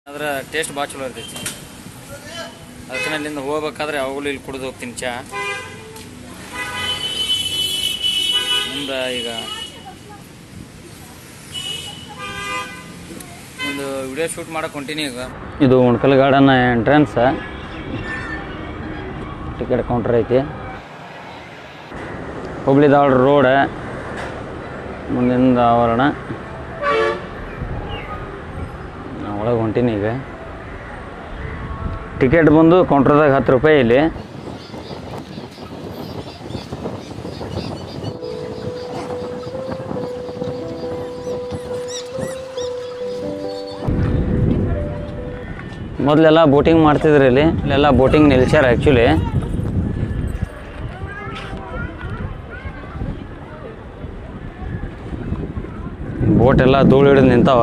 ಅದ್ರ ಟೇಸ್ಟ್ ಭಾಳ ಚಲೋ ಇರ್ತೈತಿ ಅದಕ್ಕೆ ನಾನು ಇಲ್ಲಿಂದ ಹೋಗ್ಬೇಕಾದ್ರೆ ಯಾವಾಗಲೂ ಇಲ್ಲಿ ಕುಡಿದು ಹೋಗ್ತೀನಿ ಚಾ ಮುಂದೆ ಈಗ ಒಂದು ವಿಡಿಯೋ ಶೂಟ್ ಮಾಡಕ್ಕೆ ಹೊಂಟೀನಿ ಈಗ ಇದು Unkal garden entrance ticket counter ಐತಿ ಹುಬ್ಳಿ ಧಾರವಾಡ ರೋಡ್ ಮುಂದಿನ ಆವರಣ ಒಳಗೆ ಹೊಂಟೀನಿ ಈಗ ಟಿಕೆಟ್ ಬಂದು ಕೌಂಟ್ರದಾಗ ಹತ್ತು ರೂಪಾಯಿ ಇಲ್ಲಿ ಮೊದಲೆಲ್ಲ ಬೋಟಿಂಗ್ ಮಾಡ್ತಿದ್ರು ಇಲ್ಲಿ ಇಲ್ಲೆಲ್ಲ ಬೋಟಿಂಗ್ ನಿಲ್ಸ್ಯಾರ ಆ್ಯಕ್ಚುಲಿ ಬೋಟ್ ಎಲ್ಲ ಧೂಳು ಹಿಡಿದು ನಿಂತಾವ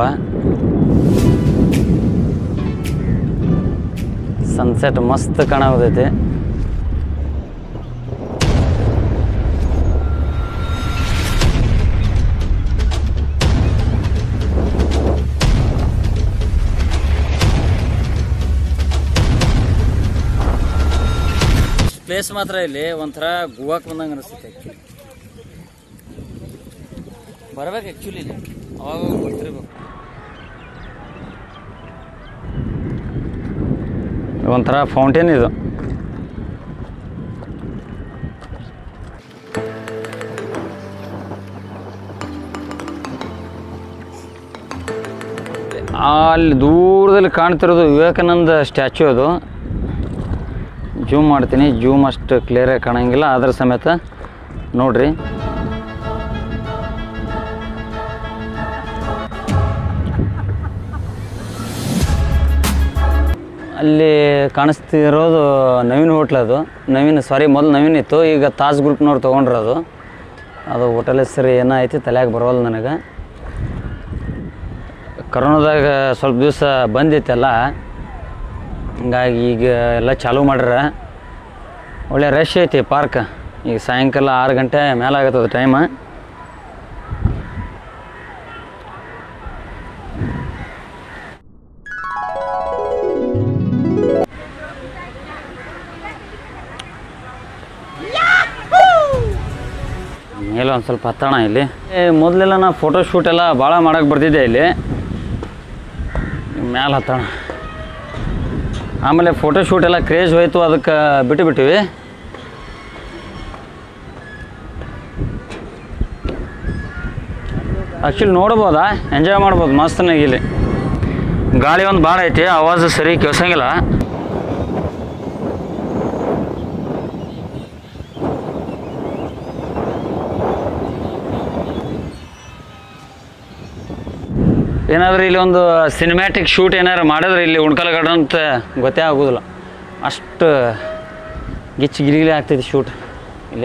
ಸನ್ಸೆಟ್ ಮಸ್ತ್ ಕಾಣೋದೈತಿ ಪ್ಲೇಸ್ ಮಾತ್ರ ಇಲ್ಲಿ ಒಂಥರ ಗೋವಾಕ್ ಬಂದಂಗೆ ಅನಿಸುತ್ತೆ ಆ್ಯಕ್ಚುಲಿ ಬರ್ಬೇಕು ಆ್ಯಕ್ಚುಲಿ ಇಲ್ಲಿ ಅವಾಗ ಬರ್ತಿರ್ಬೇಕು ಒಂಥರ ಫೌಂಟೇನ್ ಇದು ಅಲ್ಲಿ ದೂರದಲ್ಲಿ ಕಾಣ್ತಿರೋದು ವಿವೇಕಾನಂದ ಸ್ಟ್ಯಾಚ್ಯೂ ಅದು ಜೂಮ್ ಮಾಡ್ತೀನಿ ಜೂಮ್ ಅಷ್ಟು ಕ್ಲಿಯರಾಗಿ ಕಾಣಂಗಿಲ್ಲ ಅದ್ರ ಸಮೇತ ನೋಡ್ರಿ ಅಲ್ಲಿ ಕಾಣಿಸ್ತಿರೋದು ನವೀನ್ ಹೋಟ್ಲ್ ಅದು ನವೀನ್ ಸಾರಿ ಮೊದಲು ನವೀನ್ ಇತ್ತು ಈಗ ತಾಜ್ ಗ್ರೂಪ್ನವ್ರು ತೊಗೊಂಡ್ರದು ಅದು ಹೋಟೆಲ್ ಹೆಸರು ಏನೈತಿ ತಲೆಯಾಗ ಬರೋಲ್ಲ ನನಗೆ ಕರೋನಾದಾಗ ಸ್ವಲ್ಪ ದಿವಸ ಬಂದಿತ್ತಲ್ಲ ಹಿಂಗಾಗಿ ಈಗ ಎಲ್ಲ ಚಾಲೂ ಮಾಡ್ಯಾರ ಒಳ್ಳೆ ರಶ್ ಐತಿ ಪಾರ್ಕ್ ಈಗ ಸಾಯಂಕಾಲ ಆರು ಗಂಟೆ ಮೇಲೆ ಆಗತ್ತದ ಟೈಮ್ ಮೇಲೆ ಒಂದು ಸ್ವಲ್ಪ ಹತ್ತೋಣ ಇಲ್ಲಿ ಏ, ಮೊದಲೆಲ್ಲ ನಾ ಫೋಟೋ ಶೂಟ್ ಎಲ್ಲ ಭಾಳ ಮಾಡಕ್ಕೆ ಬರ್ತಿದ್ದೆ ಇಲ್ಲಿ ಮ್ಯಾಲೆ ಹತ್ತೋಣ ಆಮೇಲೆ ಫೋಟೋ ಶೂಟ್ ಎಲ್ಲ ಕ್ರೇಜ್ ಹೋಯ್ತು ಅದಕ್ಕೆ ಬಿಟ್ಟು ಬಿಟ್ಟಿವಿ ಆ್ಯಕ್ಚುಲಿ ನೋಡ್ಬೋದಾ ಎಂಜಾಯ್ ಮಾಡ್ಬೋದು ಮಸ್ತನಾಗಿ ಇಲ್ಲಿ ಗಾಳಿ ಒಂದು ಭಾಳ ಐತಿ ಆವಾಜ್ ಸರಿ ಕೇಳ್ಸಂಗಿಲ್ಲ ಏನಾದರೂ ಇಲ್ಲಿ ಒಂದು ಸಿನಿಮ್ಯಾಟಿಕ್ ಶೂಟ್ ಏನಾರು ಮಾಡಿದ್ರೆ ಇಲ್ಲಿ ಉಣ್ಕಲ್ ಗಾರ್ಡನ್ ಅಂತ ಗೊತ್ತೇ ಆಗೋದಿಲ್ಲ ಅಷ್ಟು ಗಿಚ್ಚಿ ಗಿಲಿಗಿಲಿ ಆಗ್ತೈತಿ ಶೂಟ್ ಇಲ್ಲಿ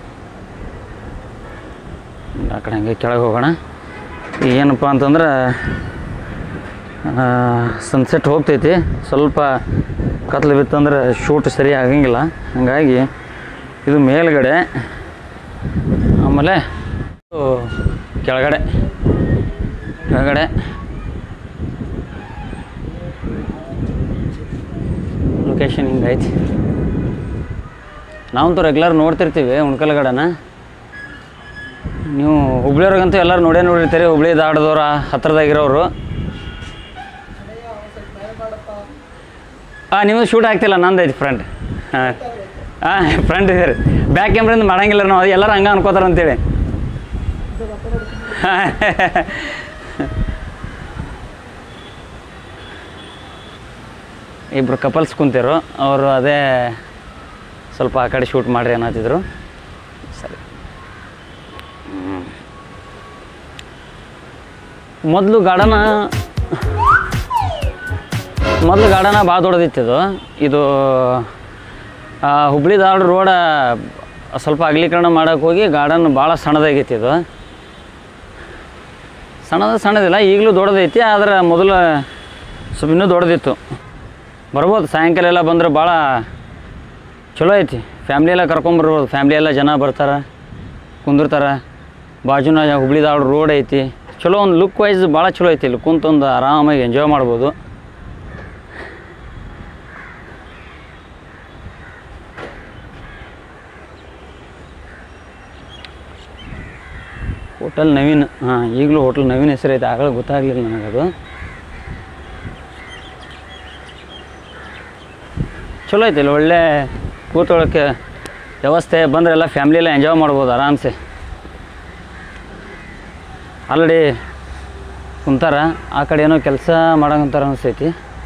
ಆ ಕಡೆ ಹಂಗೆ ಕೆಳಗೆ ಹೋಗೋಣ ಈಗ ಏನಪ್ಪ ಅಂತಂದ್ರೆ ಸನ್ಸೆಟ್ ಹೋಗ್ತೈತಿ ಸ್ವಲ್ಪ ಕತ್ಲು ಬಿತ್ತಂದ್ರೆ ಶೂಟ್ ಸರಿ ಆಗಂಗಿಲ್ಲ ಹಾಗಾಗಿ ಇದು ಮೇಲ್ಗಡೆ ಆಮೇಲೆ ಇದು ಕೆಳಗಡೆ ಕೆಳಗಡೆ ಲೊಕೇಶನ್ ಹಿಂಗೈತಿ ನಾವಂತೂ ರೆಗ್ಯುಲರ್ ನೋಡ್ತಿರ್ತೀವಿ ಉಣ್ಕಲ್ಗಡನ ನೀವು ಹುಬ್ಳಿಯವ್ರಿಗಂತೂ ಎಲ್ಲರೂ ನೋಡೇ ನೋಡಿರ್ತೀರಿ ಹುಬ್ಳಿ ದಾಟದವ್ರ ಹತ್ರದಾಗಿರೋರು ಹಾಂ ನಿಮ್ಮದು ಶೂಟ್ ಆಗ್ತಿಲ್ಲ ನಂದೈತಿ ಫ್ರಂಟ್ ಹಾಂ ಹಾಂ ಫ್ರಂಟ್ ಇದೆ ರೀ ಬ್ಯಾಕ್ ಕ್ಯಾಮ್ರಿಂದ ಮಾಡಂಗಿಲ್ಲ ನಾವು ಎಲ್ಲರೂ ಹಂಗೆ ಅನ್ಕೋತಾರ ಅಂತೇಳಿ ಇಬ್ಬರು ಕಪಲ್ಸ್ ಕುಂತಿರು ಅವರು ಅದೇ ಸ್ವಲ್ಪ ಆ ಕಡೆ ಶೂಟ್ ಮಾಡ್ರಿ ಅನ್ನತ್ತಿದ್ರು ಸರಿ ಮೊದಲು ಗಾರ್ಡನ ಮೊದಲು ಗಾರ್ಡನ ಭಾಳ ದೊಡ್ಡದಿತ್ತು ಇದು ಇದು ಆ, ಹುಬ್ಳಿ ಧಾರವಾಡ ರೋಡ ಸ್ವಲ್ಪ ಅಗಲೀಕರಣ ಮಾಡೋಕೆ ಹೋಗಿ ಗಾರ್ಡನ್ ಭಾಳ ಸಣ್ಣದಾಗೈತಿ ಇದು ಸಣ್ಣದ ಸಣ್ಣದಿಲ್ಲ ಈಗಲೂ ದೊಡ್ಡದೈತಿ ಆದ್ರೆ ಮೊದಲು ಸ್ವಲ್ಪ ಇನ್ನೂ ದೊಡ್ಡದಿತ್ತು ಬರ್ಬೋದು ಸಾಯಂಕಾಲ ಎಲ್ಲ ಬಂದ್ರೆ ಭಾಳ ಚಲೋ ಐತಿ ಫ್ಯಾಮ್ಲಿ ಎಲ್ಲ ಕರ್ಕೊಂಬರ್ಬೋದು ಫ್ಯಾಮ್ಲಿ ಎಲ್ಲ ಜನ ಬರ್ತಾರೆ ಕುಂದಿರ್ತಾರೆ ಬಾಜುನ ಹುಬ್ಳಿ ಧಾರವಾಡ ರೋಡ್ ಐತಿ ಚಲೋ ಒಂದು ಲುಕ್ ವೈಸ್ ಭಾಳ ಚಲೋ ಐತಿ ಇಲ್ಲಿ ಕುಂತೊಂದು ಆರಾಮಾಗಿ ಎಂಜಾಯ್ ಮಾಡ್ಬೋದು ಹೋಟೆಲ್ ನವೀನ್ ಹಾಂ ಈಗಲೂ ಹೋಟೆಲ್ ನವೀನ್ ಹೆಸರು ಐತೆ ಆಗಲೇ ಗೊತ್ತಾಗಲಿಲ್ಲ ನನಗದು ಚಲೋ ಐತಿ ಇಲ್ಲಿ ಒಳ್ಳೆ ಕೂತ್ಕೊಳ್ಳೋಕ್ಕೆ ವ್ಯವಸ್ಥೆ ಬಂದರೆ ಎಲ್ಲ ಫ್ಯಾಮ್ಲಿ ಎಲ್ಲ ಎಂಜಾಯ್ ಮಾಡ್ಬೋದು ಆರಾಮ್ಸೆ ಆಲ್ರೆಡಿ ಕುಂತಾರ ಆ ಕಡೆ ಏನೋ ಕೆಲಸ ಮಾಡಂತಾರ ಅನಿಸ್ತೈತಿ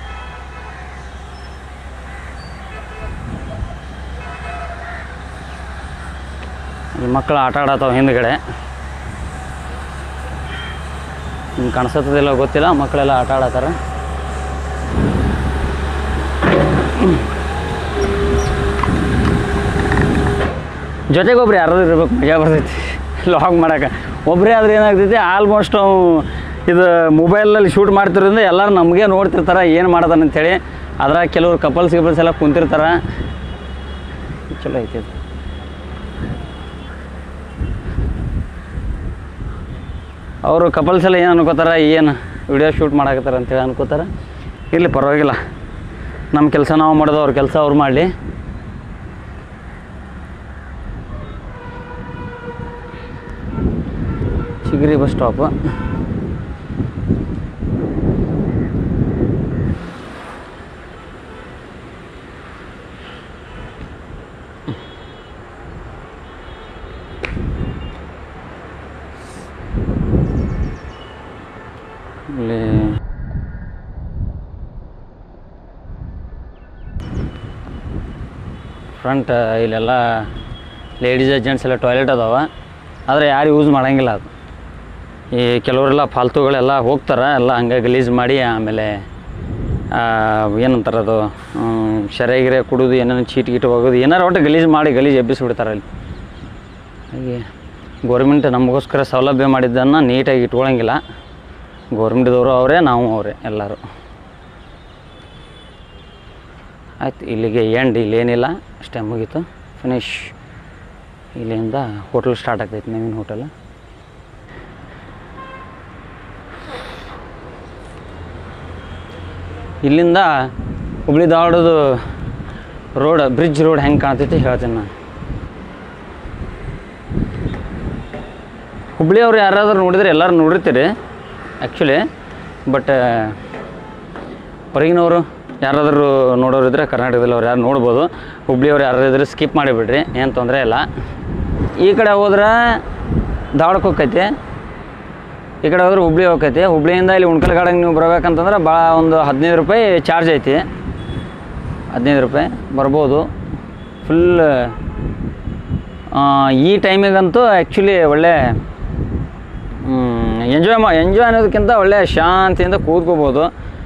ಇಲ್ಲಿ ಮಕ್ಕಳು ಆಟ ಆಡತ್ತಾವ ಹಿಂದ್ಗಡೆ ನಿಮ್ಗೆ ಕಾಣಿಸತ್ತದಿಲ್ಲ ಗೊತ್ತಿಲ್ಲ ಮಕ್ಕಳೆಲ್ಲ ಆಟ ಆಡತ್ತಾರ ಜೊತೆಗೆ ಒಬ್ರು ಯಾರಾದ್ರೂ ಇರ್ಬೇಕು ಮಜಾ ಬರ್ತೈತಿ ಲಾಗ್ ಮಾಡಕ್ಕೆ ಒಬ್ಬರೇ ಆದ್ರೆ ಏನಾಗ್ತೈತಿ ಆಲ್ಮೋಸ್ಟ್ ಇದು ಮೊಬೈಲಲ್ಲಿ ಶೂಟ್ ಮಾಡ್ತಿರೋದ್ರಿಂದ ಎಲ್ಲರೂ ನಮಗೆ ನೋಡ್ತಿರ್ತಾರೆ ಏನು ಮಾಡ್ತಾನೆ ಅಂತೇಳಿ ಅದ್ರಾಗ ಕೆಲವ್ರು ಕಪಲ್ಸ್ ಗಿಪಲ್ಸ್ ಎಲ್ಲ ಕುಂತಿರ್ತಾರೆ ಚಲೋ ಐತಿ ಇದು ಅವರು ಕಪಲ್ಸ್ ಎಲ್ಲ ಏನು ಅನ್ಕೋತಾರೆ ಏನು ವಿಡಿಯೋ ಶೂಟ್ ಮಾಡಾಕತ್ತಾರ ಅಂತೇಳಿ ಅನ್ಕೋತಾರೆ ಇರಲಿ ಪರವಾಗಿಲ್ಲ ನಮ್ಮ ಕೆಲಸ ನಾವು ಮಾಡೋದು ಅವ್ರ ಕೆಲಸ ಅವ್ರು ಮಾಡಲಿ ಚಿಗರಿ ಬಸ್ ಸ್ಟಾಪ್ ಇಲ್ಲಿ ಫ್ರಂಟ್ ಇಲ್ಲೆಲ್ಲ ಲೇಡೀಸ್ ಜೆಂಟ್ಸ್ ಎಲ್ಲ ಟಾಯ್ಲೆಟ್ ಅದಾವ ಆದರೆ ಯಾರು ಯೂಸ್ ಮಾಡಂಗಿಲ್ಲ ಅದು ಈ ಕೆಲವರೆಲ್ಲ ಫಾಲ್ತುಗಳೆಲ್ಲ ಹೋಗ್ತಾರೆ ಎಲ್ಲ ಹಂಗೆ ಗಲೀಜು ಮಾಡಿ ಆಮೇಲೆ ಆ, ಏನಂತಾರೆ ಅದು ಹ್ಮ್, ಶರೆ ಗಿರೆ ಕುಡಿದು ಏನೇನು ಚೀಟ್ ಗೀಟ್ ಹೋಗೋದು ಏನಾರು ಒಟ್ಟು ಗಲೀಜು ಮಾಡಿ ಗಲೀಜು ಎಬ್ಬಿಸ್ಬಿಡ್ತಾರೆ ಅಲ್ಲಿ ಹಾಗೆ ಗೋರ್ಮೆಂಟ್ ನಮಗೋಸ್ಕರ ಸೌಲಭ್ಯ ಮಾಡಿದ್ದನ್ನು ನೀಟಾಗಿ ಇಟ್ಕೊಳಂಗಿಲ್ಲ ಗೋರ್ಮೆಂಟ್ದವರು ಅವರೇ ನಾವು ಅವರೇ ಎಲ್ಲರೂ ಆಯ್ತು ಇಲ್ಲಿಗೆ ಎಂಡ್ ಇಲ್ಲೇನಿಲ್ಲ ಅಷ್ಟೇ ಮುಗೀತು ಫಿನಿಶ್ ಇಲ್ಲಿಂದ ಹೋಟೆಲ್ ಸ್ಟಾರ್ಟ್ ಆಗ್ತೈತಿ ನವೀನ್ ಹೋಟೆಲ್ ಇಲ್ಲಿಂದ ಹುಬ್ಳಿ ಧಾರವಾಡದು ರೋಡ್ ಬ್ರಿಡ್ಜ್ ರೋಡ್ ಹೆಂಗೆ ಕಾಣ್ತೈತಿ ಹೇಳ್ತೀನಿ ನಾನು ಹುಬ್ಳಿಯವ್ರು ಯಾರಾದ್ರೂ ನೋಡಿದ್ರೆ ಎಲ್ಲರೂ ನೋಡಿರ್ತೀರಿ ಆ್ಯಕ್ಚುಲಿ ಬಟ್ ಹೊರಗಿನವರು ಯಾರಾದರೂ ನೋಡೋರು ಇದ್ದರೆ ಕರ್ನಾಟಕದಲ್ಲಿ ಅವ್ರು ಯಾರು ನೋಡ್ಬೋದು ಹುಬ್ಳಿಯವ್ರು ಯಾರು ಇದ್ರೆ ಸ್ಕಿಪ್ ಮಾಡಿಬಿಡ್ರಿ ಏನು ತೊಂದರೆ ಇಲ್ಲ ಈ ಕಡೆ ಹೋದ್ರೆ ಧಾರವಾಡಕ್ಕೆ ಹೋಗ್ತೈತಿ ಈ ಕಡೆ ಹೋದ್ರೆ ಹುಬ್ಳಿ ಹೋಗ್ತೈತಿ ಹುಬ್ಳಿಯಿಂದ ಇಲ್ಲಿ ಉಣ್ಕಲ್ ಗಾರ್ಡನ್ ನೀವು ಬರ್ಬೇಕಂತಂದ್ರೆ ಭಾಳ ಒಂದು ಹದಿನೈದು ರೂಪಾಯಿ ಚಾರ್ಜ್ ಐತಿ ಹದಿನೈದು ರೂಪಾಯಿ ಬರ್ಬೋದು ಫುಲ್ ಈ ಟೈಮಿಗಂತೂ ಆ್ಯಕ್ಚುಲಿ ಒಳ್ಳೆ ಎಂಜಾಯ್ ಮಾ ಎಂಜಾಯ್ ಅನ್ನೋದಕ್ಕಿಂತ ಒಳ್ಳೆ ಶಾಂತಿಯಿಂದ ಕೂತ್ಕೋಬೋದು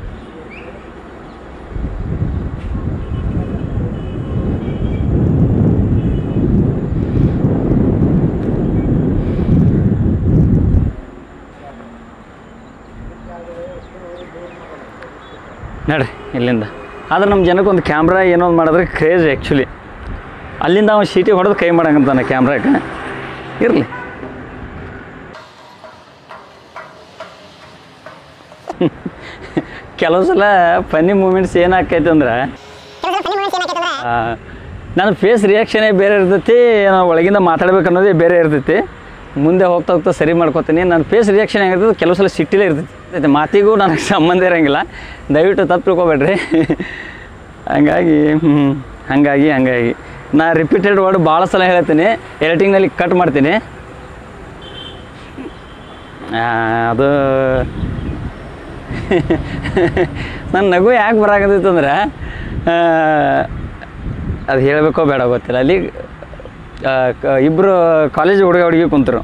ನಡ್ರಿ ಇಲ್ಲಿಂದ ಆದ್ರೆ ನಮ್ಮ ಜನಕ್ಕೆ ಒಂದು ಕ್ಯಾಮ್ರಾ ಏನೋ ಒಂದು ಮಾಡಿದ್ರೆ ಕ್ರೇಜ್ ಆ್ಯಕ್ಚುಲಿ ಅಲ್ಲಿಂದ ಅವನು ಶೀಟಿ ಹೊಡೆದು ಕೈ ಮಾಡಂತಾನೆ ಕ್ಯಾಮ್ರಾಕ್ಕೆ ಇರಲಿ ಕೆಲವು ಸಲ ಫನ್ನಿ ಮೂಮೆಂಟ್ಸ್ ಏನಾಕೈತೆ ಅಂದ್ರೆ ಆ, ನನ್ನ ಫೇಸ್ ರಿಯಾಕ್ಷನೇ ಬೇರೆ ಇರ್ತೈತಿ ನಾನು ಒಳಗಿಂದ ಮಾತಾಡ್ಬೇಕು ಅನ್ನೋದೇ ಬೇರೆ ಇರ್ತೈತಿ ಮುಂದೆ ಹೋಗ್ತಾ ಹೋಗ್ತಾ ಸರಿ ಮಾಡ್ಕೊತೀನಿ ನನ್ನ ಫೇಸ್ ರಿಯಾಕ್ಷನ್ ಹೆಂಗಿರ್ತದೆ ಕೆಲವು ಸಲ ಸಿಟ್ಟಿಲೇ ಇರ್ತೈತಿ ಮತ್ತೆ ಮಾತಿಗೂ ನನಗೆ ಸಂಬಂಧ ಇರೋಂಗಿಲ್ಲ ದಯವಿಟ್ಟು ತಪ್ಪು ತಿಳ್ಕೊಬೇಡ್ರಿ ಹಂಗಾಗಿ ಹ್ಞೂ ಹಾಗಾಗಿ ಹಂಗಾಗಿ ನಾ ರಿಪೀಟೆಡ್ ವರ್ಡ್ ಭಾಳ ಸಲ ಹೇಳ್ತೀನಿ ಎಡಿಟಿಂಗ್ನಲ್ಲಿ ಕಟ್ ಮಾಡ್ತೀನಿ ಆ, ಅದು ನನ್ನ ನಗು ಯಾಕೆ ಬರಾಕತ್ತೈತೆ ಅಂದ್ರೆ ಅದು ಹೇಳಬೇಕೋ ಬೇಡ ಗೊತ್ತಿಲ್ಲ ಅಲ್ಲಿ ಇಬ್ಬರು ಕಾಲೇಜ್ ಹುಡುಗ ಹುಡುಗಿ ಕುಂತರು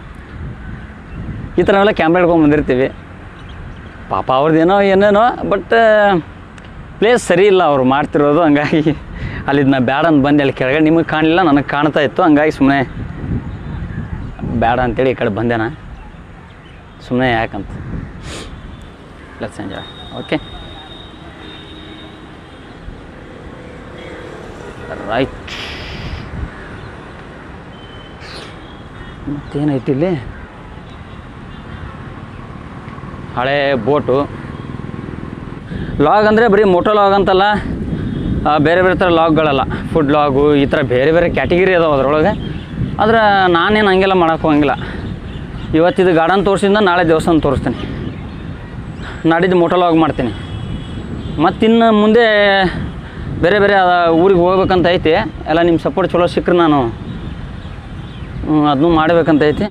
ಈ ಥರ ಎಲ್ಲ ಕ್ಯಾಮ್ರಾ ಹಿಡ್ಕೊಂಡು ಬಂದಿರ್ತೀವಿ ಪಾಪ ಅವ್ರದ್ದೇನೋ ಏನೇನೋ ಬಟ್ ಪ್ಲೇಸ್ ಸರಿ ಇಲ್ಲ ಅವ್ರು ಮಾಡ್ತಿರೋದು ಹಂಗಾಗಿ ಅಲ್ಲಿದ್ದು ನಾ ಬೇಡ ಅಂತ ಬಂದೆ ಅಲ್ಲಿ ಕೆಳಗಡೆ ನಿಮಗೆ ಕಾಣಲಿಲ್ಲ ನನಗೆ ಕಾಣ್ತಾ ಇತ್ತು ಹಂಗಾಗಿ ಸುಮ್ಮನೆ ಬೇಡ ಅಂತೇಳಿ ಈ ಕಡೆ ಬಂದೆ ನಾ ಸುಮ್ಮನೆ ಯಾಕಂತ ಲೆಟ್ಸ್ ಎಂಜಾಯ್ ಓಕೆ ರೈಟ್ ಮತ್ತೇನೈತಿ ಇಲ್ಲಿ ಹಳೆ ಬೋಟು ಲಾಗ್ ಅಂದರೆ ಬರೀ ಮೋಟೋ ಲಾಗ್ ಅಂತಲ್ಲ ಆ, ಬೇರೆ ಬೇರೆ ಥರ ಲಾಗ್ಗಳಲ್ಲ ಫುಡ್ ಲಾಗು ಈ ಥರ ಬೇರೆ ಬೇರೆ ಕ್ಯಾಟಗಿರಿ ಅದಾವೆ ಅದರೊಳಗೆ ಆದ್ರೆ ನಾನೇನು ಹಂಗೆಲ್ಲ ಮಾಡೋಕೆ ಹೋಗಂಗಿಲ್ಲ ಇವತ್ತಿದು ಗಾರ್ಡನ್ ತೋರಿಸಿಂದ ನಾಳೆ ದೇವಸ್ಥಾನ ತೋರಿಸ್ತೀನಿ ನಾಡಿದ್ದು ಮೋಟಲ್ ಮಾಡ್ತೀನಿ ಮತ್ತು ಇನ್ನು ಮುಂದೆ ಬೇರೆ ಬೇರೆ ಊರಿಗೆ ಹೋಗ್ಬೇಕಂತ ಐತಿ ಎಲ್ಲ ನಿಮ್ಮ ಸಪೋರ್ಟ್ ಚಲೋ ಸಿಕ್ಕರೆ ನಾನು ಅದನ್ನೂ ಮಾಡ್ಬೇಕಂತ ಐತಿ